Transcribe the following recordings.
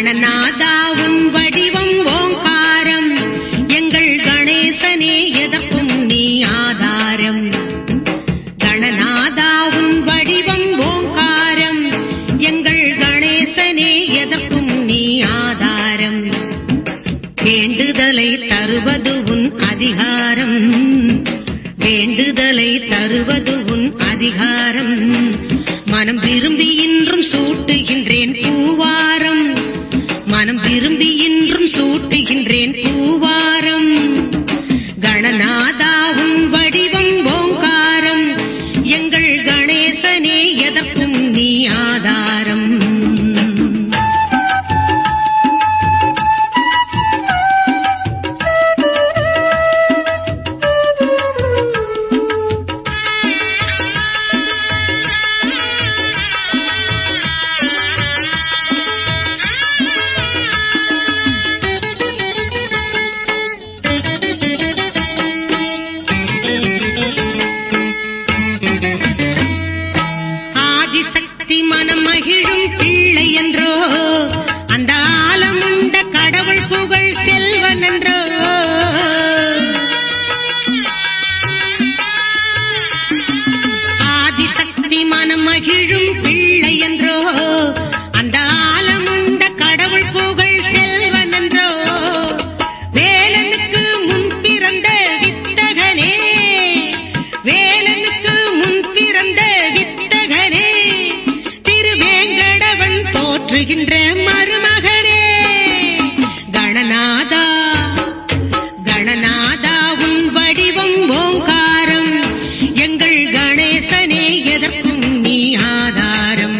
கணநாதா உன் வடிவம் ஓங்காரம் எங்கள் கணேசனே எதற்கும் நீ ஆதாரம் கணநாதா உன் வடிவம் ஓங்காரம் எங்கள் கணேசனே எதற்கும் நீ ஆதாரம் வேண்டுதலை தருவது உன் அதிகாரம் வேண்டுதலை தருவது உன் அதிகாரம் மனம் விரும்பி இன்றும் சூட்டுகின்றேன் பூவாரம் மனம் விரும்பி இன்றும் சூட்டுகின்றேன் பூவாரம் கணநாதாவும் வடிவம் ஓங்காரம் எங்கள் கணேசனே எதற்கும் நீ ஆதாரம் ஆதிசக்தி மனம் மகிழும் பிள்ளை என்றோ அந்த ஆலமுண்ட கடவுள் புகழ் செல்வன் என்றோ ஆதிசக்தி மனம் மகிழும் பிள்ளை என்றோ அந்த ஆலமுண்ட கடவுள் புகழ் செல்வன் என்றோ வேலனுக்கு முன் பிறந்த வித்தகனே வேலனுக்கு முன் பிறந்த வித்தகனே திருவேங்கடவன் போற்றுகின்ற மருமகனே கணநாதா கணநாதா உன் வடிவம் ஓங்காரம் எங்கள் கணேசனே எதற்கும் நீ ஆதாரம்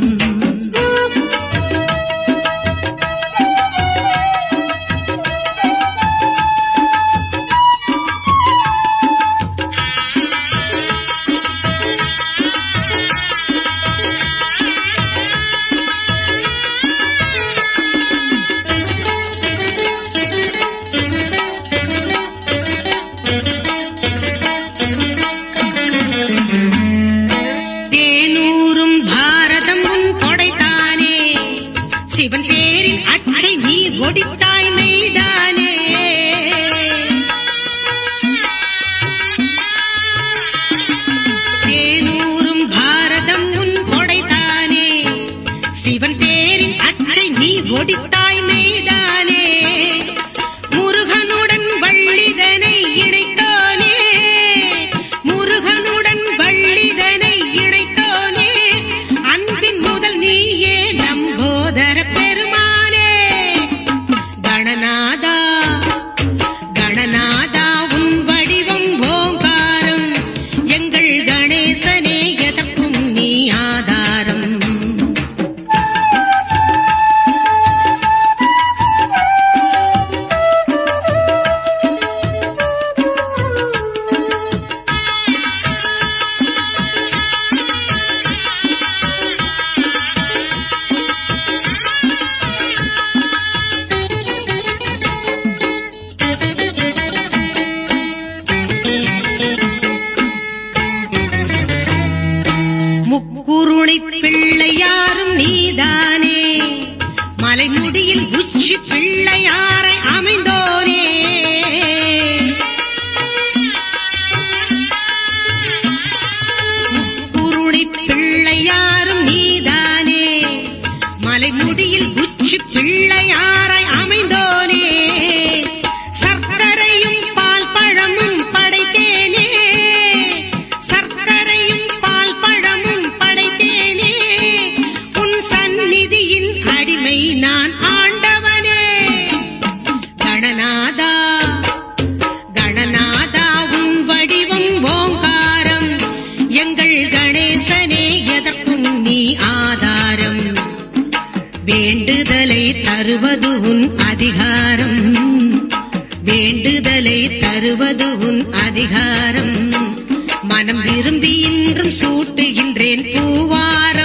தேனூரும் பாரதம் உன் கொடைத்தானே சிவன் தேரின் அச்சை நீ ஒடித்தாய் மெய்தானே தேனூரும் பாரதம் உன் கொடைத்தானே சிவன் தேரின் அச்சை நீ ஒடித்தாய் மெய்தானே முருகனுடன் வள்ளிதனை இணைத்தானே முருகனுடன் வள்ளிதனை இணைத்தானே அன்பின் முதல் நீயே நம்போதர பெருமானே கணநாதா கணநாதா உன் வடிவம் ஓங்காரம் எங்கள் கணேசனே எதற்கும் நீ ஆதாரம் முக்குருணை பிள்ளையாரும் நீதானே மலைமுடியில் உச்சி பிள்ளையாரை அமைந்தோனே முக்குருணை பிள்ளையாரும் நீதானே மலைமுடியில் உச்சி பிள்ளையாரை அமைந்தோனே சர்க்கரையும் பால் பழமும் படைத்தேனே சர்க்கரையும் பால் பழமும் படைத்தேனே உன் சந்நிதியின் அடிமை நான் ஆண்டவனே கணநாதா கணநாதா உன் வடிவம் ஓங்காரம் எங்கள் கணேசனே எதற்கும் நீ ஆதாரம் வேண்டுதலை தருவது உன் அதிகாரம் வேண்டுதலை தருவது உன் அதிகாரம் மனம் விரும்பி இன்றும் சூட்டுகின்றேன் பூவாரம்